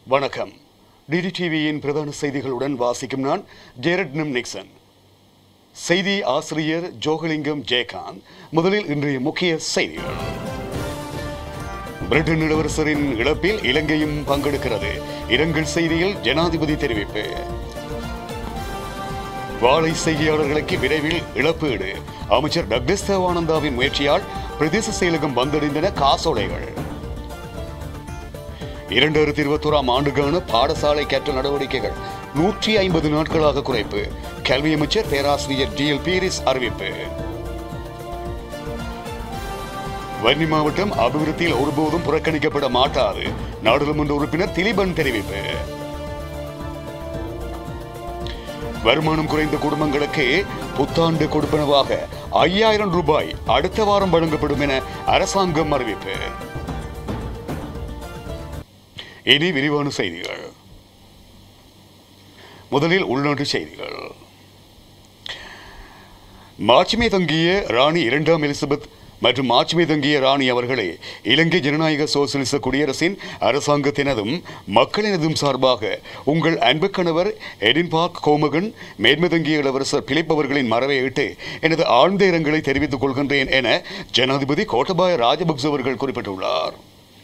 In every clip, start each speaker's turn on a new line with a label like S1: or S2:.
S1: வணக்கம் டிடி டிவியின் பிரதான செய்திகளுடன் வாசிக்கும் நான் ஜேரட் நிம் நிக்சன் செய்தி ஆசிரியர் ஜோகலிங்கம் ஜெயகாந்த் முதலில் இன்றைய முக்கிய செய்திகள் பிரிட்டன் இளவரசரின் இழப்பில் இலங்கையும் பங்கெடுக்கிறது இரங்கல் செய்தியில் ஜனாதிபதி தெரிவிப்பு வாழை செய்தியாளர்களுக்கு விரைவில் இழப்பீடு அமைச்சர் டக்ளஸ் தேவானந்தாவின் முயற்சியால் பிரதேச செயலகம் வந்தடைந்தன காசோலைகள் இரண்டாயிரத்தி இருபத்தோராம் ஆண்டுக்கான பாடசாலை கற்றல் நடவடிக்கைகள் நூற்றி ஐம்பது நாட்களாக குறைப்பு கல்வி அமைச்சர் பேராசிரியர் டி எல் பீரிஸ் அறிவிப்பு வன்னி மாவட்டம் அபிவிருத்தியில் ஒருபோதும் புறக்கணிக்கப்பட மாட்டாது நாடாளுமன்ற உறுப்பினர் திலீபன் தெரிவிப்பு வருமானம் குறைந்த குடும்பங்களுக்கு புத்தாண்டு கொடுப்பனவாக ஐயாயிரம் ரூபாய் அடுத்த வாரம் வழங்கப்படும் என அரசாங்கம் அறிவிப்பு இனி விரிவான செய்திகள் முதலில் உள்நாட்டு செய்திகள் மாட்சிமை தங்கிய ராணி இரண்டாம் எலிசபெத் மற்றும் மாட்சிமை தங்கிய ராணி அவர்களே இலங்கை ஜனநாயக சோசியலிச குடியரசின் அரசாங்கத்தினதும் மக்களினதும் சார்பாக உங்கள் அன்பு கணவர் எடின்பார்க் கோமகன் மேன்மை தங்கிய இளவரசர் பிலிப் அவர்களின் மறைவையிட்டு எனது ஆழ்ந்த இரங்கலை தெரிவித்துக் கொள்கின்றேன் என ஜனாதிபதி கோட்டபாய ராஜபக்ச அவர்கள் குறிப்பிட்டுள்ளார்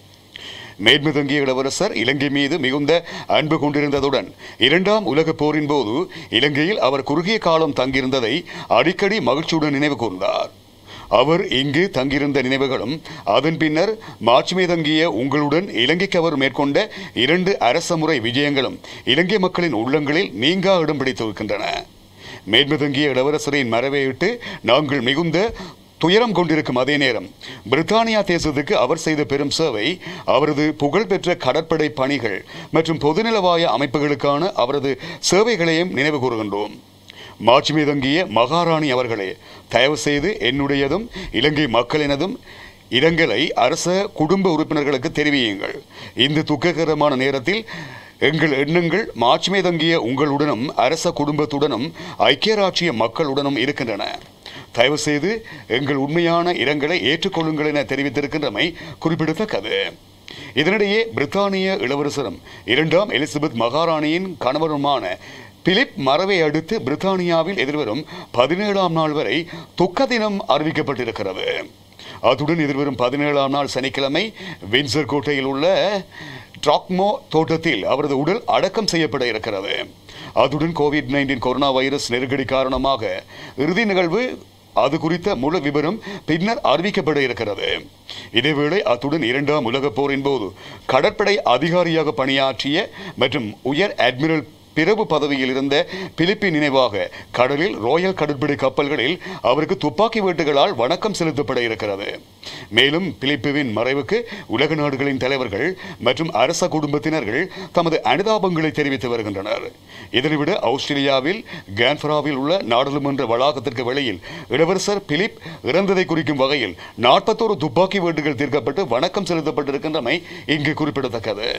S1: மேன்மை தங்கிய இளவரசர் இலங்கை மீது மிகுந்த அன்பு கொண்டிருந்ததுடன் இரண்டாம் உலகப் போரின் போது இலங்கையில் அவர் குறுகிய காலம் தங்கியிருந்ததை அடிக்கடி மகிழ்ச்சியுடன் நினைவு கூர்ந்தார் அவர் இங்கு தங்கியிருந்த நினைவுகளும் அதன் பின்னர் மாட்சிமை தங்கிய உங்களுடன் இலங்கைக்கு அவர் மேற்கொண்ட இரண்டு அரச முறை விஜயங்களும் இலங்கை மக்களின் உள்ளங்களில் நீங்கா இடம் பிடித்திருக்கின்றன மேன்மை தங்கிய இளவரசரின் மறைவையிட்டு நாங்கள் மிகுந்த துயரம் கொண்டிருக்கும் அதே நேரம் பிரித்தானியா தேசத்துக்கு அவர் செய்த பெரும் சேவை அவரது புகழ்பெற்ற கடற்படை பணிகள் மற்றும் பொதுநலவாய அமைப்புகளுக்கான அவரது சேவைகளையும் நினைவு கூறுகின்றோம் மாட்சிமை தங்கிய மகாராணி அவர்களே தயவு செய்து என்னுடையதும் இலங்கை மக்களினதும் இரங்கலை அரச குடும்ப உறுப்பினர்களுக்கு தெரிவியுங்கள் இந்த துக்ககரமான நேரத்தில் எங்கள் எண்ணங்கள் மாட்சிமை தங்கிய உங்களுடனும் அரச குடும்பத்துடனும் ஐக்கிய ராச்சிய மக்களுடனும் இருக்கின்றன தயவு செய்து எங்கள் உண்மையான இரங்கலை ஏற்றுக்கொள்ளுங்கள் என தெரிவித்திருக்கின்றமை குறிப்பிடத்தக்கது இதனிடையே பிரித்தானிய இளவரசரும் இரண்டாம் எலிசபெத் மகாராணியின் கணவருமான பிலிப் மரவை அடுத்து பிரித்தானியாவில் எதிர்வரும் பதினேழாம் நாள் வரை துக்க தினம் அறிவிக்கப்பட்டிருக்கிறது அத்துடன் எதிர்வரும் பதினேழாம் நாள் சனிக்கிழமை வின்சர் கோட்டையில் உள்ள ட்ராக்மோ தோட்டத்தில் அவரது உடல் அடக்கம் செய்யப்பட இருக்கிறது அத்துடன் கோவிட் நைன்டீன் கொரோனா வைரஸ் நெருக்கடி காரணமாக இறுதி நிகழ்வு அது குறித்த முழு விவரம் பின்னர் அறிவிக்கப்பட இருக்கிறது இதேவேளை அத்துடன் இரண்டாம் உலகப் போரின் போது கடற்படை அதிகாரியாக பணியாற்றிய மற்றும் உயர் அட்மிரல் பிறவு பதவியில் இருந்த பிலிப்பின் நினைவாக கடலில் ராயல் கடற்படை கப்பல்களில் அவருக்கு துப்பாக்கி வேட்டுகளால் வணக்கம் செலுத்தப்பட இருக்கிறது மேலும் பிலிப்புவின் மறைவுக்கு உலக நாடுகளின் தலைவர்கள் மற்றும் அரச குடும்பத்தினர்கள் தமது அனுதாபங்களை தெரிவித்து வருகின்றனர் இதனைவிட ஆஸ்திரேலியாவில் கேன்ஃபராவில் உள்ள நாடாளுமன்ற வளாகத்திற்கு வெளியில் இளவரசர் பிலிப் இறந்ததை குறிக்கும் வகையில் நாற்பத்தோரு துப்பாக்கி வேட்டுகள் தீர்க்கப்பட்டு வணக்கம் செலுத்தப்பட்டிருக்கின்றமை இங்கு குறிப்பிடத்தக்கது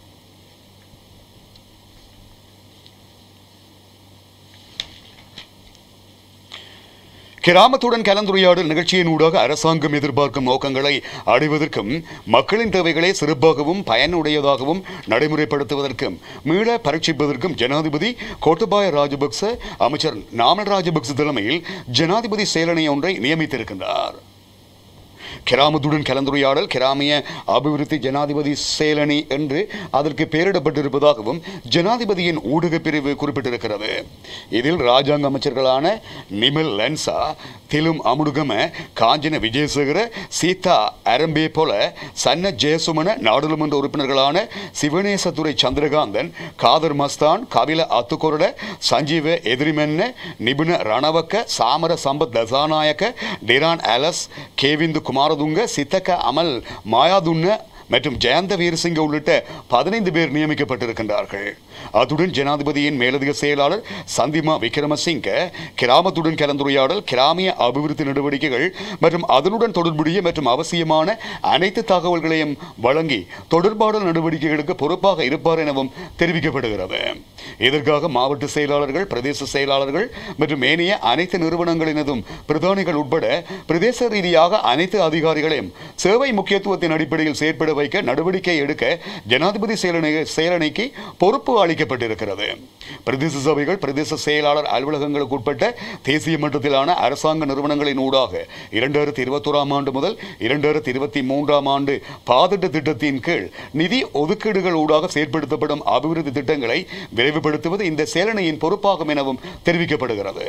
S1: கிராமத்துடன் கலந்துரையாடல் நிகழ்ச்சியின் ஊடாக அரசாங்கம் எதிர்பார்க்கும் நோக்கங்களை அடைவதற்கும் மக்களின் தேவைகளை சிறப்பாகவும் பயனுடையதாகவும் நடைமுறைப்படுத்துவதற்கும் மீள பரீட்சிப்பதற்கும் ஜனாதிபதி கோட்டபாய ராஜபக்ச அமைச்சர் நாமல் ராஜபக்ச தலைமையில் ஜனாதிபதி செயலணை ஒன்றை நியமித்திருக்கின்றார் கிராமத்துடன் கலந்துரையாடல் கிராமிய அபிவிருத்தி ஜனாதிபதி செயலணி என்று அதற்கு பெயரிடப்பட்டிருப்பதாகவும் ஜனாதிபதியின் ஊடக பிரிவு குறிப்பிட்டிருக்கிறது இதில் ராஜாங்க அமைச்சர்களான நிமல் லென்சா திலும் அமுடுகம காஞ்சன விஜயசேகர சீதா அரம்பே போல சன்ன ஜெயசுமன நாடாளுமன்ற உறுப்பினர்களான சிவனேசதுரை சந்திரகாந்தன் காதர் மஸ்தான் கபில அத்துக்கொரட சஞ்சீவ எதிரிமென்ன நிபுண ரணவக்க சாமர சம்பத் தசாநாயக்க டிரான் அலஸ் கேவிந்து குமாரதுங்க சித்தக்க அமல் மாயாதுன்ன மற்றும் ஜெயந்த வீரசிங்க உள்ளிட்ட பதினைந்து பேர் நியமிக்கப்பட்டிருக்கின்றார்கள் அத்துடன் ஜனாதிபதியின் மேலதிக செயலாளர் சந்திமா விக்ரமசிங்க கிராமத்துடன் கலந்துரையாடல் கிராமிய அபிவிருத்தி நடவடிக்கைகள் மற்றும் அதனுடன் தொடர்புடைய மற்றும் அவசியமான அனைத்து தகவல்களையும் வழங்கி தொடர்பாடல் நடவடிக்கைகளுக்கு பொறுப்பாக இருப்பார் எனவும் தெரிவிக்கப்படுகிறது இதற்காக மாவட்ட செயலாளர்கள் பிரதேச செயலாளர்கள் மற்றும் ஏனைய அனைத்து நிறுவனங்களினதும் பிரதானிகள் உட்பட பிரதேச ரீதியாக அனைத்து அதிகாரிகளையும் சேவை முக்கியத்துவத்தின் அடிப்படையில் செயற்பட வைக்க நடவடிக்கை எடுக்க ஜனாதிபதி செயலணை செயலணைக்கு பொறுப்பு அளிக்கப்பட்டிருக்கிறது பிரதேச சபைகள் பிரதேச செயலாளர் அலுவலகங்களுக்கு உட்பட்ட தேசிய மட்டத்திலான அரசாங்க நிறுவனங்களின் ஊடாக இரண்டாயிரத்தி இருபத்தோராம் ஆண்டு முதல் இரண்டாயிரத்தி இருபத்தி மூன்றாம் ஆண்டு பாதிட்ட திட்டத்தின் கீழ் நிதி ஒதுக்கீடுகள் ஊடாக செயற்படுத்தப்படும் அபிவிருத்தி திட்டங்களை விரைவுபடுத்துவது இந்த செயலணையின் பொறுப்பாகும் எனவும் தெரிவிக்கப்படுகிறது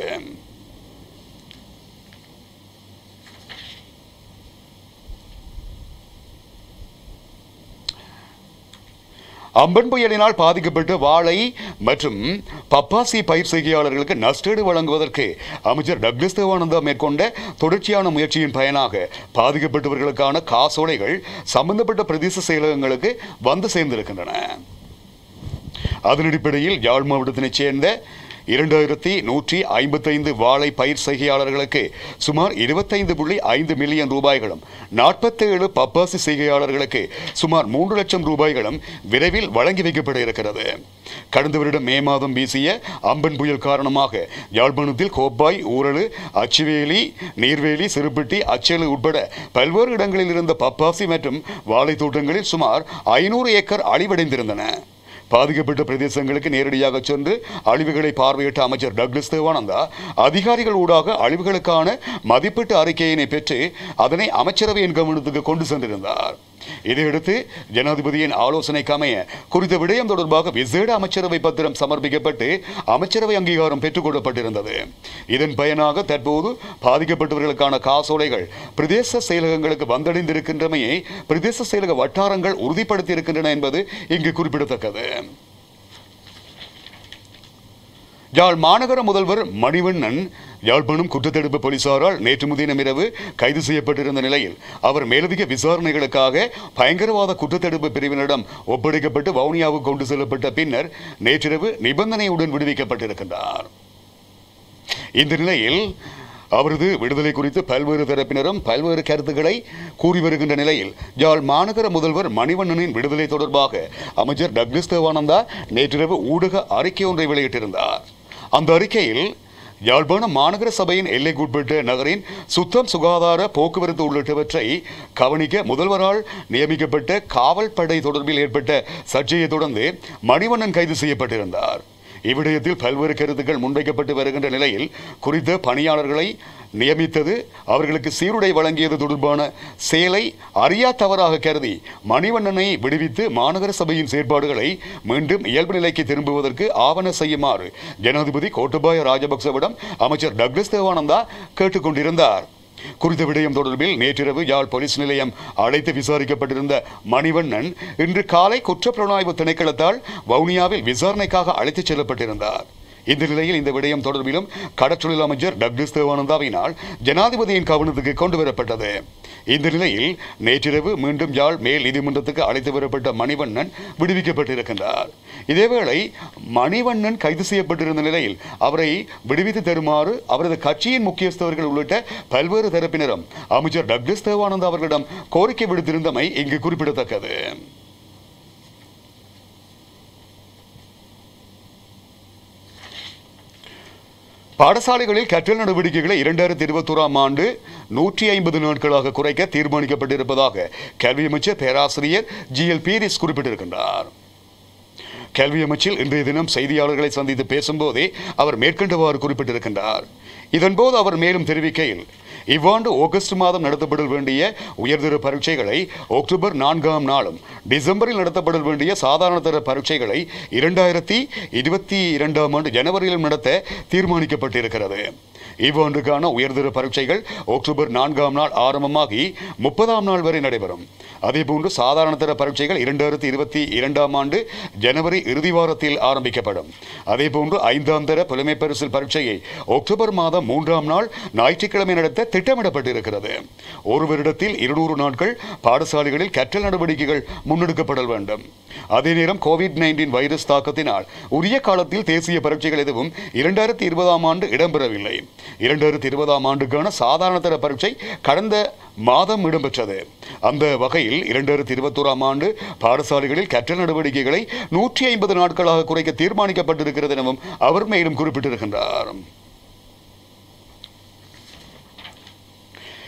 S1: அம்பன் புயலினால் பாதிக்கப்பட்ட வாழை மற்றும் பப்பாசி பயிர் செய்கையாளர்களுக்கு நஷ்டீடு வழங்குவதற்கு அமைச்சர் டக்ளஸ் தேவானந்தா மேற்கொண்ட தொடர்ச்சியான முயற்சியின் பயனாக பாதிக்கப்பட்டவர்களுக்கான காசோலைகள் சம்பந்தப்பட்ட பிரதேச செயலகங்களுக்கு வந்து சேர்ந்திருக்கின்றன அதன் அடிப்படையில் யாழ் மாவட்டத்தினைச் சேர்ந்த இரண்டாயிரத்தி நூற்றி ஐம்பத்தைந்து வாழை பயிர் செய்கையாளர்களுக்கு சுமார் இருபத்தைந்து புள்ளி ஐந்து மில்லியன் ரூபாய்களும் நாற்பத்தேழு பப்பாசி செய்கையாளர்களுக்கு சுமார் மூன்று லட்சம் ரூபாய்களும் விரைவில் வழங்கி வைக்கப்பட இருக்கிறது கடந்த வருடம் மே மாதம் வீசிய அம்பன் புயல் காரணமாக யாழ்ப்பாணத்தில் கோப்பாய் ஊரலு அச்சுவேலி நீர்வேலி சிறுபட்டி அச்சேலு உட்பட பல்வேறு இடங்களில் இருந்த பப்பாசி மற்றும் வாழை தோட்டங்களில் சுமார் ஐநூறு ஏக்கர் அழிவடைந்திருந்தன பாதிக்கப்பட்ட பிரதேசங்களுக்கு நேரடியாக சென்று அழிவுகளை பார்வையிட்ட அமைச்சர் டக்ளஸ் தேவானந்தா அதிகாரிகள் ஊடாக அழிவுகளுக்கான மதிப்பீட்டு அறிக்கையினை பெற்று அதனை அமைச்சரவையின் கவனத்துக்கு கொண்டு சென்றிருந்தார் இதையடுத்து ஜனாதிபதியின் ஆலோசனைக்கு அமைய குறித்த விடயம் தொடர்பாக விசேட அமைச்சரவை பத்திரம் சமர்ப்பிக்கப்பட்டு அமைச்சரவை அங்கீகாரம் பெற்றுக் கொள்ளப்பட்டிருந்தது இதன் பயனாக தற்போது பாதிக்கப்பட்டவர்களுக்கான காசோலைகள் பிரதேச செயலகங்களுக்கு வந்தடைந்திருக்கின்றமையை பிரதேச செயலக வட்டாரங்கள் உறுதிப்படுத்தியிருக்கின்றன என்பது இங்கு குறிப்பிடத்தக்கது யாழ் மாநகர முதல்வர் மணிவண்ணன் யாழ்ப்பாணம் குற்றத்தடுப்பு போலீசாரால் நேற்று முதினம் இரவு கைது செய்யப்பட்டிருந்த நிலையில் அவர் மேலதிக விசாரணைகளுக்காக பயங்கரவாத குற்றத்தடுப்பு பிரிவினரிடம் ஒப்படைக்கப்பட்டு வவுனியாவுக்கு கொண்டு செல்லப்பட்ட பின்னர் நேற்றிரவு நிபந்தனையுடன் விடுவிக்கப்பட்டிருக்கின்றார் இந்த நிலையில் அவரது விடுதலை குறித்து பல்வேறு தரப்பினரும் பல்வேறு கருத்துக்களை கூறி வருகின்ற நிலையில் யாழ் மாநகர முதல்வர் மணிவண்ணனின் விடுதலை தொடர்பாக அமைச்சர் டக்ளஸ் தேவானந்தா நேற்றிரவு ஊடக அறிக்கை ஒன்றை வெளியிட்டிருந்தார் அந்த அறிக்கையில் யாழ்ப்பாணம் மாநகர சபையின் எல்லைக்குட்பட்ட நகரின் சுத்தம் சுகாதார போக்குவரத்து உள்ளிட்டவற்றை கவனிக்க முதல்வரால் நியமிக்கப்பட்ட காவல் படை தொடர்பில் ஏற்பட்ட சர்ச்சையை தொடர்ந்து மணிவண்ணன் கைது செய்யப்பட்டிருந்தார் இவ்விடயத்தில் பல்வேறு கருத்துக்கள் முன்வைக்கப்பட்டு வருகின்ற நிலையில் குறித்த பணியாளர்களை நியமித்தது அவர்களுக்கு சீருடை வழங்கியது தொடர்பான செயலை அறியா தவறாக கருதி மணிவண்ணனை விடுவித்து மாநகர சபையின் செயற்பாடுகளை மீண்டும் இயல்பு நிலைக்கு திரும்புவதற்கு ஆவண செய்யுமாறு ஜனாதிபதி கோட்டபாய ராஜபக்சவிடம் அமைச்சர் டக்ளஸ் தேவானந்தா கேட்டுக்கொண்டிருந்தார் குறித்த விடயம் தொடர்பில் நேற்றிரவு யாழ் போலீஸ் நிலையம் அழைத்து விசாரிக்கப்பட்டிருந்த மணிவண்ணன் இன்று காலை குற்றப்புலனாய்வு திணைக்களத்தால் வவுனியாவில் விசாரணைக்காக அழைத்துச் செல்லப்பட்டிருந்தார் இந்த நிலையில் இந்த விடயம் தொடர்பிலும் கடற்றொழில் அமைச்சர் டக்ளஸ் தேவானந்தாவினால் ஜனாதிபதியின் கவனத்துக்கு கொண்டு வரப்பட்டது இந்த நிலையில் நேற்றிரவு மீண்டும் யாழ் மேல் நீதிமன்றத்துக்கு அழைத்து வரப்பட்ட மணிவண்ணன் விடுவிக்கப்பட்டிருக்கின்றார் இதேவேளை மணிவண்ணன் கைது செய்யப்பட்டிருந்த நிலையில் அவரை விடுவித்து தருமாறு அவரது கட்சியின் முக்கியஸ்தவர்கள் உள்ளிட்ட பல்வேறு தரப்பினரும் அமைச்சர் டக்ளஸ் தேவானந்தா அவர்களிடம் கோரிக்கை விடுத்திருந்தமை இங்கு குறிப்பிடத்தக்கது பாடசாலைகளில் கற்றல் நடவடிக்கைகளை இரண்டாயிரத்தி இருபத்தோராம் ஆண்டு நூற்றி ஐம்பது நாட்களாக குறைக்க தீர்மானிக்கப்பட்டிருப்பதாக கல்வி அமைச்சர் பேராசிரியர் ஜி எல் பீரிஸ் குறிப்பிட்டிருக்கின்றார் கல்வி அமைச்சில் இன்றைய தினம் செய்தியாளர்களை சந்தித்து பேசும்போதே அவர் மேற்கண்டவாறு குறிப்பிட்டிருக்கின்றார் இதன்போது அவர் மேலும் தெரிவிக்கையில் இவ்வாண்டு ஆகஸ்ட் மாதம் நடத்தப்பட வேண்டிய உயர்தர பரீட்சைகளை அக்டோபர் நான்காம் நாளும் டிசம்பரில் நடத்தப்பட வேண்டிய சாதாரண தர பரீட்சைகளை இரண்டாயிரத்தி இருபத்தி இரண்டாம் ஆண்டு ஜனவரியிலும் நடத்த தீர்மானிக்கப்பட்டிருக்கிறது இவ்வாண்டுக்கான உயர்தர பரீட்சைகள் அக்டோபர் நான்காம் நாள் ஆரம்பமாகி முப்பதாம் நாள் வரை நடைபெறும் அதேபோன்று சாதாரண தர பரீட்சைகள் இரண்டாயிரத்தி இருபத்தி இரண்டாம் ஆண்டு ஜனவரி இறுதி வாரத்தில் ஆரம்பிக்கப்படும் அதேபோன்று ஐந்தாம் தர புலமை பரிசில் பரீட்சையை அக்டோபர் மாதம் மூன்றாம் நாள் ஞாயிற்றுக்கிழமை நடத்த திட்டமிடப்பட்டிருக்கிறது ஒரு வருடத்தில் இருநூறு நாட்கள் பாடசாலைகளில் கற்றல் நடவடிக்கைகள் முன்னெடுக்கப்பட வேண்டும் அதே நேரம் கோவிட் நைன்டீன் வைரஸ் தாக்கத்தினால் உரிய காலத்தில் தேசிய பரீட்சைகள் எதுவும் இரண்டாயிரத்தி இருபதாம் ஆண்டு இடம்பெறவில்லை இரண்டாயிரத்தி இருபதாம் ஆண்டுக்கான சாதாரண தர பரீட்சை கடந்த மாதம் இடம்பெற்றது அந்த வகையில் இரண்டாயிரத்தி இருபத்தோராம் ஆண்டு பாடசாலைகளில் கற்றல் நடவடிக்கைகளை நூற்றி ஐம்பது நாட்களாக குறைக்க தீர்மானிக்கப்பட்டிருக்கிறது எனவும் அவர் மேலும் குறிப்பிட்டிருக்கின்றார்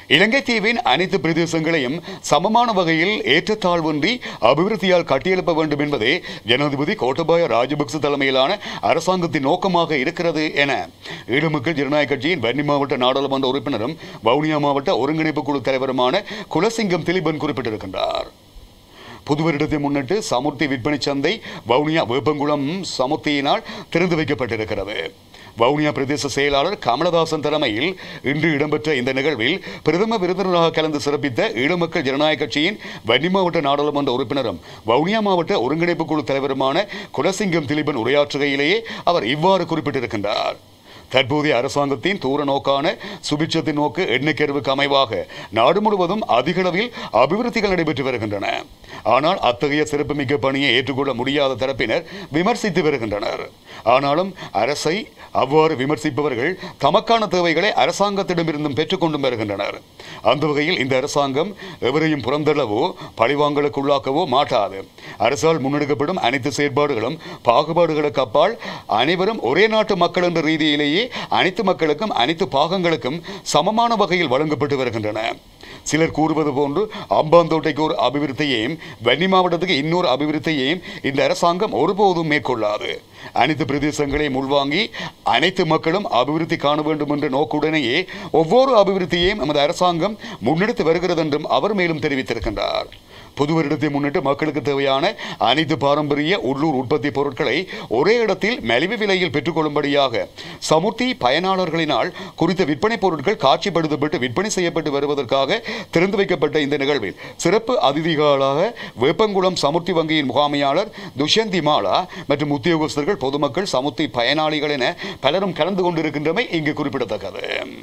S1: இலங்கை தீவின் அனைத்து பிரதேசங்களையும் சமமான வகையில் ஏற்றத்தாழ்வின்றி அபிவிருத்தியால் கட்டியெழுப்ப வேண்டும் என்பதே ஜனாதிபதி கோட்டபாய ராஜபக்ச தலைமையிலான அரசாங்கத்தின் நோக்கமாக இருக்கிறது என ஈழமக்கள் ஜனநாயக கட்சியின் வன்னி மாவட்ட நாடாளுமன்ற உறுப்பினரும் வவுனியா மாவட்ட ஒருங்கிணைப்பு குழு தலைவருமான குலசிங்கம் திலீபன் குறிப்பிட்டிருக்கின்றார் புது வருடத்தை முன்னிட்டு சமுர்த்தி விற்பனை சந்தை வவுனியா வேப்பங்குளம் சமுர்த்தியினால் திறந்து வைக்கப்பட்டிருக்கிறது வவுனியா பிரதேச செயலாளர் கமலதாசன் தலைமையில் இன்று இடம்பெற்ற இந்த நிகழ்வில் பிரதம விருந்தினராக கலந்து சிறப்பித்த ஈழமக்கள் ஜனநாயக கட்சியின் வன்னி மாவட்ட நாடாளுமன்ற உறுப்பினரும் வவுனியா மாவட்ட ஒருங்கிணைப்பு குழு தலைவருமான குலசிங்கம் திலீபன் உரையாற்றுகையிலேயே அவர் இவ்வாறு குறிப்பிட்டிருக்கின்றார் தற்போதைய அரசாங்கத்தின் தூர நோக்கான சுபிட்சத்தின் நோக்கு எண்ணக்கருவுக்கு அமைவாக நாடு முழுவதும் அதிகளவில் அபிவிருத்திகள் நடைபெற்று வருகின்றன ஆனால் அத்தகைய சிறப்புமிக்க பணியை ஏற்றுக்கொள்ள முடியாத தரப்பினர் விமர்சித்து வருகின்றனர் ஆனாலும் அரசை அவ்வாறு விமர்சிப்பவர்கள் தமக்கான தேவைகளை அரசாங்கத்திடமிருந்தும் பெற்றுக்கொண்டும் வருகின்றனர் அந்த வகையில் இந்த அரசாங்கம் எவரையும் புறந்தள்ளவோ பழிவாங்கலுக்குள்ளாக்கவோ மாட்டாது அரசால் முன்னெடுக்கப்படும் அனைத்து செயற்பாடுகளும் பாகுபாடுகளுக்கு அப்பால் அனைவரும் ஒரே நாட்டு மக்கள் என்ற ரீதியிலேயே அனைத்து மக்களுக்கும் அனைத்து பாகங்களுக்கும் சமமான வகையில் வழங்கப்பட்டு வருகின்றன சிலர் கூறுவது போன்று அம்பாந்தோட்டைக்கு ஒரு அபிவிருத்தியையும் வன்னி மாவட்டத்துக்கு இன்னொரு அபிவிருத்தியையும் இந்த அரசாங்கம் ஒருபோதும் மேற்கொள்ளாது அனைத்து பிரதேசங்களையும் உள்வாங்கி அனைத்து மக்களும் அபிவிருத்தி காண வேண்டும் என்ற நோக்குடனேயே ஒவ்வொரு அபிவிருத்தியையும் நமது அரசாங்கம் முன்னெடுத்து வருகிறது என்றும் அவர் மேலும் தெரிவித்திருக்கின்றார் புது வருடத்தை முன்னிட்டு மக்களுக்கு தேவையான அனைத்து பாரம்பரிய உள்ளூர் உற்பத்தி பொருட்களை ஒரே இடத்தில் மலிவு விலையில் பெற்றுக்கொள்ளும்படியாக சமுர்த்தி பயனாளர்களினால் குறித்த விற்பனை பொருட்கள் காட்சிப்படுத்தப்பட்டு விற்பனை செய்யப்பட்டு வருவதற்காக திறந்து வைக்கப்பட்ட இந்த நிகழ்வில் சிறப்பு அதிதிகளாக வேப்பங்குளம் சமுர்த்தி வங்கியின் முகாமையாளர் துஷ்யந்தி மாலா மற்றும் உத்தியோகஸ்தர்கள் பொதுமக்கள் சமுர்த்தி பயனாளிகள் என பலரும் கலந்து கொண்டிருக்கின்றமை இங்கு குறிப்பிடத்தக்கது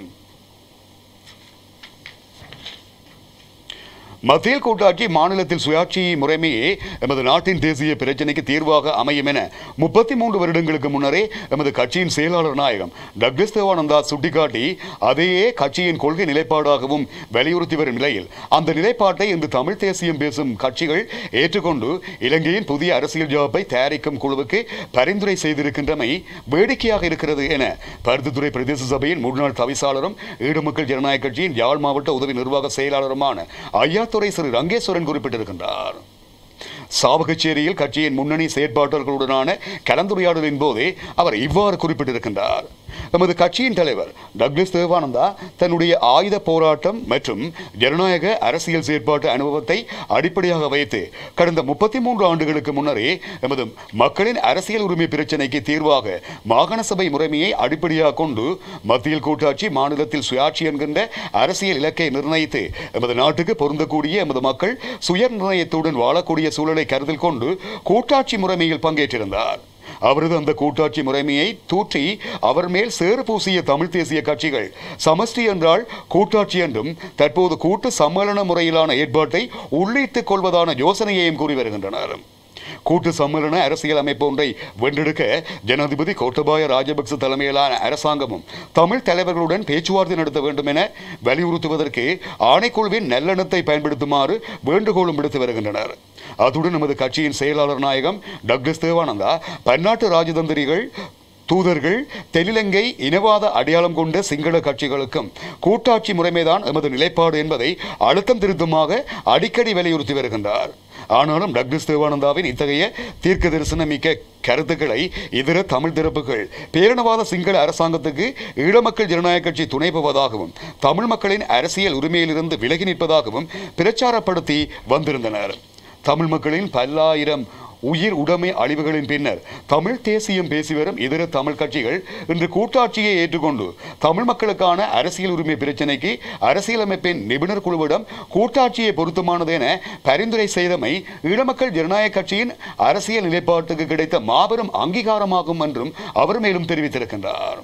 S1: மத்தியில் கூட்டாட்சி மாநிலத்தில் சுயாட்சி முறைமையே எமது நாட்டின் தேசிய பிரச்சினைக்கு தீர்வாக அமையும் என முப்பத்தி மூன்று வருடங்களுக்கு முன்னரே எமது கட்சியின் செயலாளர் நாயகம் டக்ளஸ் தேவானந்தா சுட்டிக்காட்டி அதையே கட்சியின் கொள்கை நிலைப்பாடாகவும் வலியுறுத்தி வரும் நிலையில் அந்த நிலைப்பாட்டை இன்று தமிழ் தேசியம் பேசும் கட்சிகள் ஏற்றுக்கொண்டு இலங்கையின் புதிய அரசியல் ஜாப்பை தயாரிக்கும் குழுவுக்கு பரிந்துரை செய்திருக்கின்றமை வேடிக்கையாக இருக்கிறது என பருத்தித்துறை பிரதேச சபையின் முன்னாள் தவிசாளரும் ஈடுமக்கள் ஜனநாயக கட்சியின் யாழ் மாவட்ட உதவி நிர்வாக செயலாளருமான ஐயாத்துறை திரு ரங்கேஸ்வரன் குறிப்பிட்டிருக்கின்றார் சாவகச்சேரியில் கட்சியின் முன்னணி செயற்பாட்டாளர்களுடனான கலந்துரையாடலின் போதே அவர் இவ்வாறு குறிப்பிட்டிருக்கின்றார் எமது கட்சியின் தலைவர் டக்ளஸ் தேவானந்தா தன்னுடைய ஆயுத போராட்டம் மற்றும் ஜனநாயக அரசியல் செயற்பாட்டு அனுபவத்தை அடிப்படையாக வைத்து கடந்த முப்பத்தி மூன்று ஆண்டுகளுக்கு முன்னரே எமது மக்களின் அரசியல் உரிமை பிரச்சினைக்கு தீர்வாக மாகாண சபை முறைமையை அடிப்படையாக கொண்டு மத்தியில் கூட்டாட்சி மாநிலத்தில் சுயாட்சி என்கின்ற அரசியல் இலக்கை நிர்ணயித்து எமது நாட்டுக்கு பொருந்தக்கூடிய எமது மக்கள் சுய நிர்ணயத்துடன் வாழக்கூடிய சூழலை கருத்தில் கொண்டு கூட்டாட்சி முறைமையில் பங்கேற்றிருந்தார் அவரது அந்த கூட்டாட்சி முறைமையை தூற்றி அவர் மேல் சேறு பூசிய தமிழ் தேசிய கட்சிகள் சமஷ்டி என்றால் கூட்டாட்சி என்றும் தற்போது கூட்டு சம்மேளன முறையிலான ஏற்பாட்டை உள்ளிட்டுக் கொள்வதான யோசனையையும் கூறி வருகின்றனர் கூட்டு சம்மேளன அரசியல் அமைப்பு ஒன்றை வென்றெடுக்க ஜனாதிபதி கோட்டபாய ராஜபக்ச தலைமையிலான அரசாங்கமும் தமிழ் தலைவர்களுடன் பேச்சுவார்த்தை நடத்த வேண்டும் என வலியுறுத்துவதற்கு ஆணைக்குழுவின் நல்லெண்ணத்தை பயன்படுத்துமாறு வேண்டுகோளும் விடுத்து வருகின்றனர் அத்துடன் நமது கட்சியின் செயலாளர் நாயகம் டக்ளஸ் தேவானந்தா பன்னாட்டு ராஜதந்திரிகள் தூதர்கள் தென்னிலங்கை இனவாத அடையாளம் கொண்ட சிங்கள கட்சிகளுக்கும் கூட்டாட்சி முறைமைதான் எமது நிலைப்பாடு என்பதை அழுத்தம் திருத்தமாக அடிக்கடி வலியுறுத்தி வருகின்றார் ஆனாலும் டக்ளஸ் தேவானந்தாவின் இத்தகைய தீர்க்க தரிசனம் மிக்க கருத்துக்களை இதர தமிழ் தரப்புகள் பேரணவாத சிங்கள அரசாங்கத்துக்கு ஈழமக்கள் ஜனநாயக கட்சி துணை போவதாகவும் தமிழ் மக்களின் அரசியல் உரிமையிலிருந்து விலகி நிற்பதாகவும் பிரச்சாரப்படுத்தி வந்திருந்தனர் தமிழ் மக்களின் பல்லாயிரம் உயிர் உடைமை அழிவுகளின் பின்னர் தமிழ் தேசியம் பேசி வரும் இதர தமிழ் கட்சிகள் இன்று கூட்டாட்சியை ஏற்றுக்கொண்டு தமிழ் மக்களுக்கான அரசியல் உரிமை பிரச்சினைக்கு அரசியலமைப்பின் நிபுணர் குழுவிடம் கூட்டாட்சியை பொருத்தமானது என பரிந்துரை செய்தமை ஈழமக்கள் ஜனநாயக கட்சியின் அரசியல் நிலைப்பாட்டுக்கு கிடைத்த மாபெரும் அங்கீகாரமாகும் என்றும் அவர் மேலும் தெரிவித்திருக்கின்றார்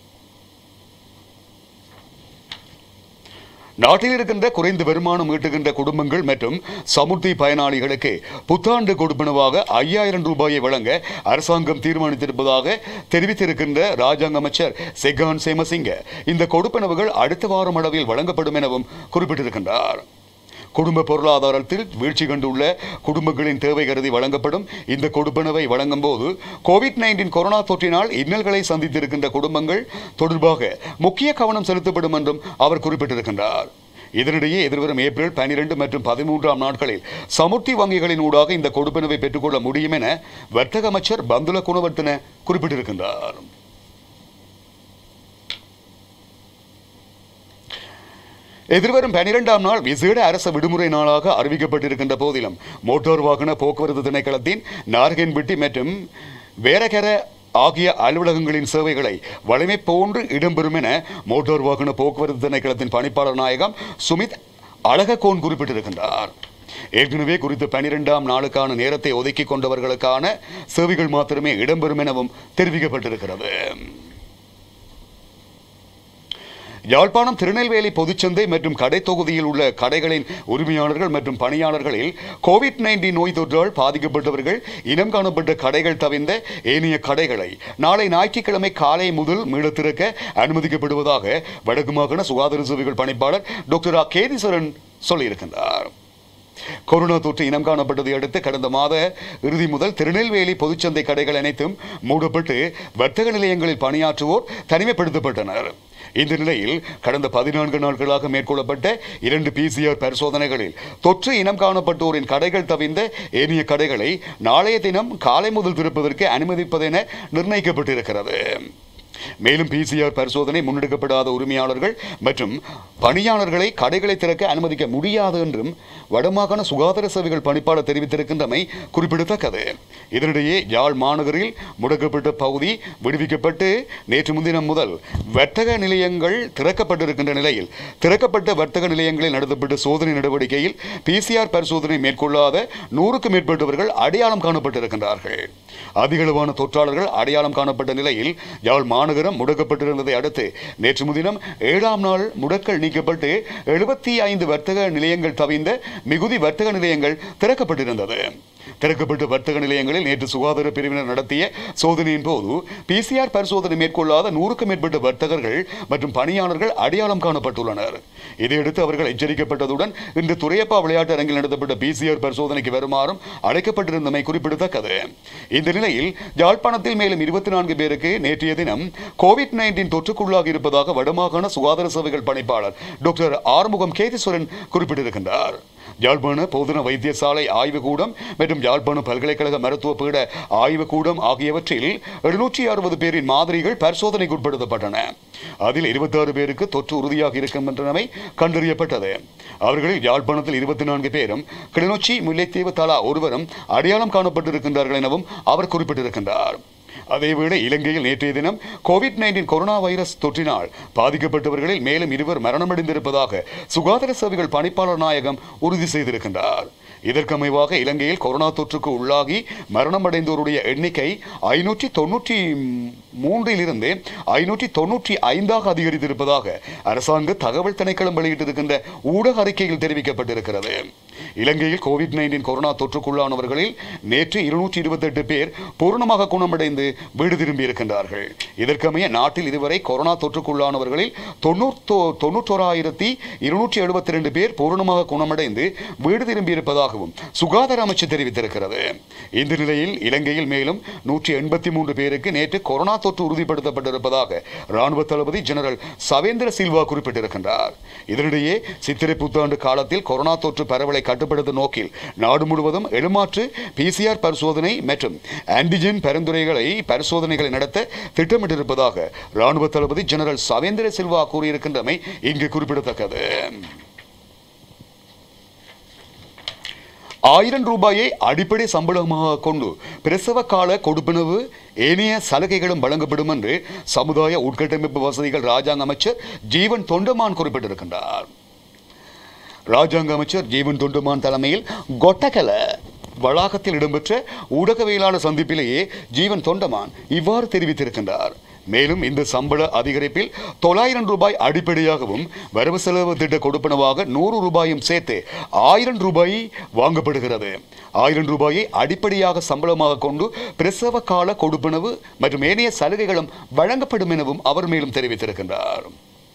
S1: நாட்டில் இருக்கின்ற குறைந்த வருமானம் ஈட்டுகின்ற குடும்பங்கள் மற்றும் சமுர்த்தி பயனாளிகளுக்கு புத்தாண்டு கொடுப்பனவாக ஐயாயிரம் ரூபாயை வழங்க அரசாங்கம் தீர்மானித்திருப்பதாக தெரிவித்திருக்கின்ற ராஜாங்க அமைச்சர் செகான் சேமசிங்க இந்த கொடுப்பனவுகள் அடுத்த வாரம் அளவில் வழங்கப்படும் எனவும் குறிப்பிட்டிருக்கின்றார் குடும்ப பொருளாதாரத்தில் வீழ்ச்சி கண்டுள்ள குடும்பங்களின் தேவை கருதி வழங்கப்படும் இந்த கொடுப்பனவை வழங்கும் போது கோவிட் நைன்டீன் கொரோனா தொற்றினால் இன்னல்களை சந்தித்திருக்கின்ற குடும்பங்கள் தொடர்பாக முக்கிய கவனம் செலுத்தப்படும் என்றும் அவர் குறிப்பிட்டிருக்கின்றார் இதனிடையே எதிர்வரும் ஏப்ரல் பனிரெண்டு மற்றும் பதிமூன்றாம் நாட்களில் சமுர்த்தி வங்கிகளின் ஊடாக இந்த கொடுப்பனவை பெற்றுக்கொள்ள முடியும் என வர்த்தக அமைச்சர் பந்துல குணவர்த்தன குறிப்பிட்டிருக்கின்றார் எதிர்வரும் பனிரெண்டாம் நாள் விசேட அரச விடுமுறை நாளாக அறிவிக்கப்பட்டிருக்கின்ற போதிலும் மோட்டார் வாகன போக்குவரத்து திணைக்களத்தின் நார்கன்பட்டி மற்றும் வேரகர ஆகிய அலுவலகங்களின் சேவைகளை வலிமை போன்று இடம்பெறும் என மோட்டார் வாகன போக்குவரத்து திணைக்களத்தின் பணிப்பாளர் நாயகம் சுமித் அழகக்கோன் குறிப்பிட்டிருக்கின்றார் ஏற்கனவே குறித்த பனிரெண்டாம் நாளுக்கான நேரத்தை ஒதுக்கிக் கொண்டவர்களுக்கான சேவைகள் மாத்திரமே இடம்பெறும் எனவும் தெரிவிக்கப்பட்டிருக்கிறது யாழ்ப்பாணம் திருநெல்வேலி பொதுச்சந்தை மற்றும் கடை தொகுதியில் உள்ள கடைகளின் உரிமையாளர்கள் மற்றும் பணியாளர்களில் கோவிட் நைன்டீன் நோய் தொற்றால் பாதிக்கப்பட்டவர்கள் இனம் காணப்பட்ட கடைகள் தவிர்ந்த ஏனைய கடைகளை நாளை ஞாயிற்றுக்கிழமை காலை முதல் மீளத் திறக்க அனுமதிக்கப்படுவதாக வடக்கு மாகாண சுகாதார சேவைகள் பணிப்பாளர் டாக்டர் ஆ கேதீஸ்வரன் சொல்லியிருக்கின்றார் கொரோனா தொற்று இனம் காணப்பட்டதை அடுத்து கடந்த மாத இறுதி முதல் திருநெல்வேலி பொதுச்சந்தை கடைகள் அனைத்தும் மூடப்பட்டு வர்த்தக நிலையங்களில் பணியாற்றுவோர் தனிமைப்படுத்தப்பட்டனர் இந்த நிலையில் கடந்த பதினான்கு நாட்களாக மேற்கொள்ளப்பட்ட இரண்டு பிசிஆர் பரிசோதனைகளில் தொற்று இனம் காணப்பட்டோரின் கடைகள் தவிர்ந்த ஏனைய கடைகளை நாளைய தினம் காலை முதல் திறப்பதற்கு அனுமதிப்பதென நிர்ணயிக்கப்பட்டிருக்கிறது மேலும் பிசிஆர் பரிசோதனை முன்னெடுக்கப்படாத உரிமையாளர்கள் மற்றும் பணியாளர்களை கடைகளை திறக்க அனுமதிக்க முடியாது என்றும் வடமாகாண சுகாதார சேவைகள் பணிப்பாளர் தெரிவித்திருக்கின்றமை குறிப்பிடத்தக்கது இதனிடையே யாழ் மாநகரில் முடக்கப்பட்ட பகுதி விடுவிக்கப்பட்டு நேற்று முன்தினம் முதல் வர்த்தக நிலையங்கள் திறக்கப்பட்டிருக்கின்ற நிலையில் திறக்கப்பட்ட வர்த்தக நிலையங்களில் நடத்தப்பட்ட சோதனை நடவடிக்கையில் பிசிஆர் பரிசோதனை மேற்கொள்ளாத நூறுக்கும் மேற்பட்டவர்கள் அடையாளம் காணப்பட்டிருக்கின்றார்கள் அதிகளவான தொற்றாளர்கள் அடையாளம் காணப்பட்ட நிலையில் யாழ் மாநகரம் முடக்கப்பட்டிருந்ததை அடுத்து நேற்று முன்தினம் ஏழாம் நாள் முடக்கல் நீக்கப்பட்டு எழுபத்தி ஐந்து வர்த்தக நிலையங்கள் தவிர்ந்த மிகுதி வர்த்தக நிலையங்கள் திறக்கப்பட்டிருந்தது திறக்கப்பட்ட வர்த்தக நிலையங்களில் நேற்று சுகாதார பிரிவினர் நடத்திய சோதனையின் போது பிசிஆர் பரிசோதனை மேற்கொள்ளாத நூறுக்கும் மேற்பட்ட வர்த்தகர்கள் மற்றும் பணியாளர்கள் அடையாளம் காணப்பட்டுள்ளனர் இதையடுத்து அவர்கள் எச்சரிக்கப்பட்டதுடன் இன்று துறையப்பா விளையாட்டு அரங்கில் நடத்தப்பட்ட பிசிஆர் பரிசோதனைக்கு வருமாறும் அழைக்கப்பட்டிருந்தமை குறிப்பிடத்தக்கது இந்த நிலையில் யாழ்ப்பாணத்தில் மேலும் இருபத்தி நான்கு பேருக்கு நேற்றைய தினம் கோவிட் நைன்டீன் தொற்றுக்குள்ளாகி இருப்பதாக வடமாகாண சுகாதார சேவைகள் பணிப்பாளர் டாக்டர் ஆறுமுகம் கேதீஸ்வரன் குறிப்பிட்டிருக்கின்றார் யாழ்ப்பாண போதன வைத்தியசாலை ஆய்வுக்கூடம் மற்றும் யாழ்ப்பாண பல்கலைக்கழக மருத்துவ பீட ஆய்வுக்கூடம் ஆகியவற்றில் எழுநூற்றி அறுபது பேரின் மாதிரிகள் பரிசோதனைக்கு உட்படுத்தப்பட்டன அதில் இருபத்தாறு பேருக்கு தொற்று உறுதியாக இருக்கின்றனவை கண்டறியப்பட்டது அவர்களில் யாழ்ப்பாணத்தில் இருபத்தி நான்கு பேரும் கிளிநொச்சி முல்லைத்தீவு தலா ஒருவரும் அடையாளம் காணப்பட்டிருக்கின்றார்கள் எனவும் அவர் குறிப்பிட்டிருக்கின்றார் அதேவேளை இலங்கையில் நேற்றைய தினம் கோவிட் நைன்டீன் கொரோனா வைரஸ் தொற்றினால் பாதிக்கப்பட்டவர்களில் மேலும் இருவர் மரணமடைந்திருப்பதாக சுகாதார சேவைகள் பணிப்பாளர் நாயகம் உறுதி செய்திருக்கின்றார் இதற்கமைவாக இலங்கையில் கொரோனா தொற்றுக்கு உள்ளாகி மரணமடைந்தோருடைய எண்ணிக்கை ஐநூற்றி தொன்னூற்றி மூன்றிலிருந்து ஐநூற்றி தொன்னூற்றி ஐந்தாக அதிகரித்திருப்பதாக அரசாங்க தகவல் திணைக்களம் வெளியிட்டிருக்கின்ற ஊடக அறிக்கையில் தெரிவிக்கப்பட்டிருக்கிறது இலங்கையில் கோவிட் நைன்டீன் கொரோனா தொற்றுக்குள்ளானவர்களில் நேற்று இருநூற்றி இருபத்தெட்டு பேர் பூர்ணமாக குணமடைந்து வீடு திரும்பியிருக்கின்றார்கள் இதற்கமைய நாட்டில் இதுவரை கொரோனா தொற்றுக்குள்ளானவர்களில் தொண்ணூத்தோ தொண்ணூற்றோராயிரத்தி இருநூற்றி எழுபத்தி ரெண்டு பேர் பூர்ணமாக குணமடைந்து வீடு திரும்பியிருப்பதாகவும் சுகாதார அமைச்சு தெரிவித்திருக்கிறது இந்த நிலையில் இலங்கையில் மேலும் நூற்றி எண்பத்தி மூன்று பேருக்கு நேற்று கொரோனா தொற்று உறுதிப்படுத்தப்பட்டிருப்பதாக ராணுவ தளபதி ஜெனரல் சவேந்திர சில்வா குறிப்பிட்டிருக்கின்றார் இதனிடையே சித்திரை புத்தாண்டு காலத்தில் கொரோனா தொற்று பரவலை கட்டுப்படுத்தும் நோக்கில் நாடு முழுவதும் எழுமாற்று பிசிஆர் பரிசோதனை மற்றும் ஆன்டிஜென் பரிந்துரைகளை பரிசோதனைகளை நடத்த திட்டமிட்டிருப்பதாக ராணுவ தளபதி ஜெனரல் சவேந்திர சில்வா கூறியிருக்கின்றமை இங்கு குறிப்பிடத்தக்கது ஆயிரம் ரூபாயை அடிப்படை சம்பளமாக கொண்டு பிரசவ கால கொடுப்பனவு ஏனைய சலுகைகளும் வழங்கப்படும் என்று சமுதாய உட்கட்டமைப்பு வசதிகள் ராஜாங்க அமைச்சர் ஜீவன் தொண்டமான் குறிப்பிட்டிருக்கின்றார் ராஜாங்க அமைச்சர் ஜீவன் தொண்டுமான் தலைமையில் கொட்டகல வளாகத்தில் இடம்பெற்ற ஊடகவியலாளர் சந்திப்பிலேயே ஜீவன் தொண்டமான் இவ்வாறு தெரிவித்திருக்கின்றார் மேலும் இந்த சம்பள அதிகரிப்பில் தொள்ளாயிரம் ரூபாய் அடிப்படையாகவும் வரவு செலவு திட்ட கொடுப்பனவாக நூறு ரூபாயும் சேர்த்து ஆயிரம் ரூபாய் வாங்கப்படுகிறது ஆயிரம் ரூபாயை அடிப்படையாக சம்பளமாக கொண்டு பிரசவ கால கொடுப்பனவு மற்றும் ஏனைய சலுகைகளும் வழங்கப்படும் எனவும் அவர் மேலும் தெரிவித்திருக்கின்றார்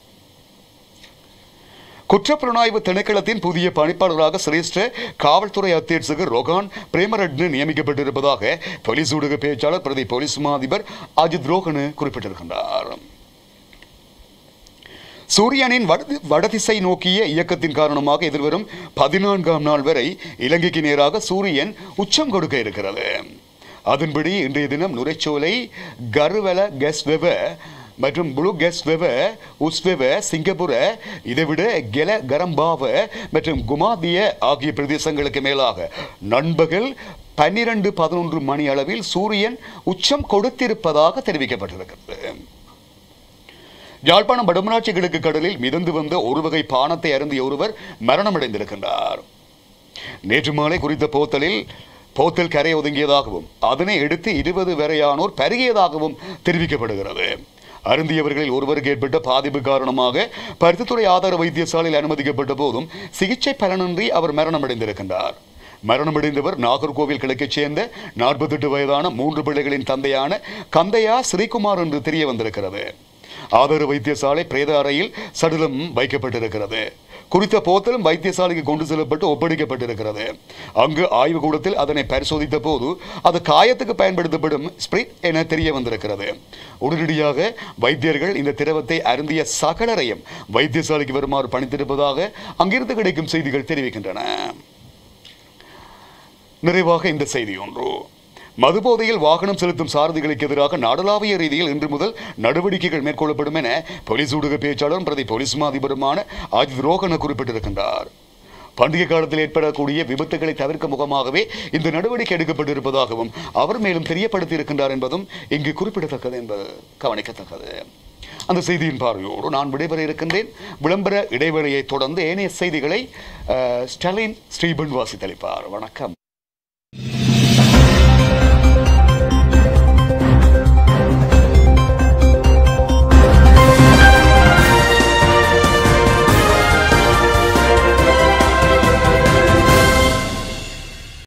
S1: குற்றப்புலனாய்வு திணைக்களத்தின் புதிய பணிப்பாளராக சிரேஷ்ட காவல்துறை அத்தியட்சகர் ரொகான் பிரேமரட்ன நியமிக்கப்பட்டிருப்பதாக போலீஸ் ஊடக பேச்சாளர் பிரதி போலீஸ் மா அதிபர் அஜித் ரோஹன குறிப்பிட்டிருக்கின்றார் சூரியனின் வட- வடதிசை நோக்கிய இயக்கத்தின் காரணமாக எதிர்வரும் பதினான்காம் நாள் வரை இலங்கைக்கு நேராக சூரியன் உச்சம் கொடுக்க இருக்கிறது அதன்படி இன்றைய தினம் நுரைச்சோலை கருவல கெஸ்வெவ மற்றும் புளு கெஸ்வெவ உஸ்வெவ சிங்கப்புர இதைவிட கெல கரம்பாவ மற்றும் குமாதிய ஆகிய பிரதேசங்களுக்கு மேலாக நண்பகல் பன்னிரண்டு பதினொன்று மணி அளவில் சூரியன் உச்சம் கொடுத்திருப்பதாக தெரிவிக்கப்பட்டிருக்கிறது யாழ்ப்பாணம் வடமராட்சி கிழக்கு கடலில் மிதந்து வந்த ஒரு வகை பானத்தை அருந்திய ஒருவர் மரணமடைந்திருக்கின்றார் நேற்று மாலை குறித்த போத்தலில் போத்தல் கரை ஒதுங்கியதாகவும் அதனை எடுத்து இருபது வரையானோர் பருகியதாகவும் தெரிவிக்கப்படுகிறது அருந்தியவர்களில் ஒருவருக்கு ஏற்பட்ட பாதிப்பு காரணமாக பருத்தித்துறை ஆதார வைத்தியசாலையில் அனுமதிக்கப்பட்ட போதும் சிகிச்சை பலனின்றி அவர் மரணமடைந்திருக்கின்றார் மரணமடைந்தவர் நாகர்கோவில் கிழக்கைச் சேர்ந்த நாற்பத்தெட்டு வயதான மூன்று பிள்ளைகளின் தந்தையான கந்தையா ஸ்ரீகுமார் என்று தெரிய வந்திருக்கிறது ஆதார வைத்தியசாலை பிரேத அறையில் சடலம் வைக்கப்பட்டிருக்கிறது குறித்த போத்தலும் வைத்தியசாலைக்கு கொண்டு செல்லப்பட்டு ஒப்படைக்கப்பட்டிருக்கிறது அங்கு ஆய்வு கூடத்தில் அதனை பரிசோதித்த போது அது காயத்துக்கு பயன்படுத்தப்படும் ஸ்பிரிட் என தெரிய வந்திருக்கிறது உடனடியாக வைத்தியர்கள் இந்த திரவத்தை அருந்திய சகலரையும் வைத்தியசாலைக்கு வருமாறு பணித்திருப்பதாக அங்கிருந்து கிடைக்கும் செய்திகள் தெரிவிக்கின்றன நிறைவாக இந்த செய்தி ஒன்று மதுபோதையில் வாகனம் செலுத்தும் சாரதிகளுக்கு எதிராக நாடளாவிய ரீதியில் இன்று முதல் நடவடிக்கைகள் மேற்கொள்ளப்படும் என போலீஸ் ஊடக பேச்சாளரும் பிரதி போலீஸ் மாதிபருமான அஜித் ரோகன குறிப்பிட்டிருக்கின்றார் பண்டிகை காலத்தில் ஏற்படக்கூடிய விபத்துகளை தவிர்க்க முகமாகவே இந்த நடவடிக்கை எடுக்கப்பட்டிருப்பதாகவும் அவர் மேலும் தெரியப்படுத்தி இருக்கின்றார் என்பதும் இங்கு குறிப்பிடத்தக்கது என்பது கவனிக்கத்தக்கது அந்த செய்தியின் பார்வையோடு நான் விடைபெற இருக்கின்றேன் விளம்பர இடைவேளையை தொடர்ந்து ஏனைய செய்திகளை அஹ், ஸ்டாலின் ஸ்ரீபன் வாசித்தளிப்பார் வணக்கம்